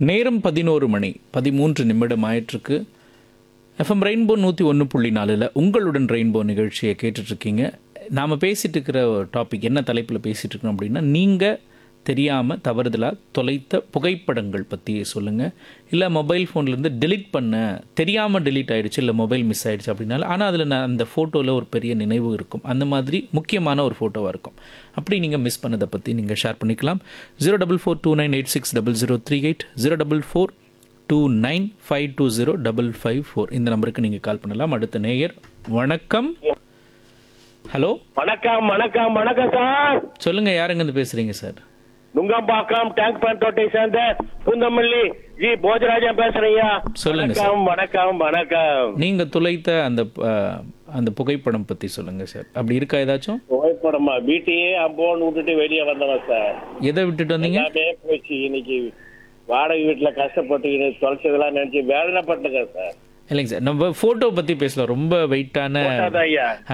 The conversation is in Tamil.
நேரம் பதினோரு மணி பதிமூன்று நிமிடம் ஆயிட்டிருக்கு எஃப்எம் ரெயின்போ நூற்றி ஒன்று புள்ளி நாலில் உங்களுடன் ரெயின்போ நிகழ்ச்சியை கேட்டுட்ருக்கீங்க நாம் பேசிகிட்டு இருக்கிற டாபிக் என்ன தலைப்பில் பேசிகிட்டு இருக்கோம் அப்படின்னா நீங்கள் தெரியாமல் தவறுதலாக தொலைத்த புகைப்படங்கள் பற்றி சொல்லுங்கள் இல்லை மொபைல் ஃபோன்லேருந்து delete பண்ண தெரியாமல் delete ஆயிடுச்சு இல்லை மொபைல் மிஸ் ஆயிடுச்சு அப்படின்னால ஆனால் அதில் நான் அந்த ஃபோட்டோவில் ஒரு பெரிய நினைவு இருக்கும் அந்த மாதிரி முக்கியமான ஒரு ஃபோட்டோவாக இருக்கும் அப்படி நீங்கள் மிஸ் பண்ணதை பற்றி நீங்கள் ஷேர் பண்ணிக்கலாம் zero double four two nine eight six double zero three eight zero double four two nine five two zero double five four இந்த நம்பருக்கு நீங்கள் கால் பண்ணலாம் அடுத்த நேயர் வணக்கம் ஹலோ வணக்கம் வணக்கம் வணக்கம் சார் சொல்லுங்கள் யாருங்கேருந்து பேசுகிறீங்க சார் நுங்கம்பாக்கம் டேங்க் பேண்டோட்டை சேர்ந்த பூந்தமல்லி ஜி போஜராஜன் பேசுறீங்க சொல்லுங்க சார். வணக்கம் வணக்கம் வணக்கம் நீங்கள் துளைத்த அந்த அஹ், அந்த புகைப்படம் பற்றி சொல்லுங்கள் சார் அப்படி இருக்கா ஏதாச்சும் புகைப்படமா வீட்டையே அம்போன்னு விட்டுட்டு வெளியே வந்தவன் சார் எதை விட்டுட்டு வந்தீங்க எல்லாமே போச்சு இன்னைக்கு வாடகை வீட்டுல கஷ்டப்பட்டு தொலைச்சதெல்லாம் நினைச்சு வேதனைப்பட்டுங்க சார் இல்லைங்க சார் நம்ம ஃபோட்டோ பற்றி பேசலாம் ரொம்ப வெயிட்டான போட்டாதான் ஐயா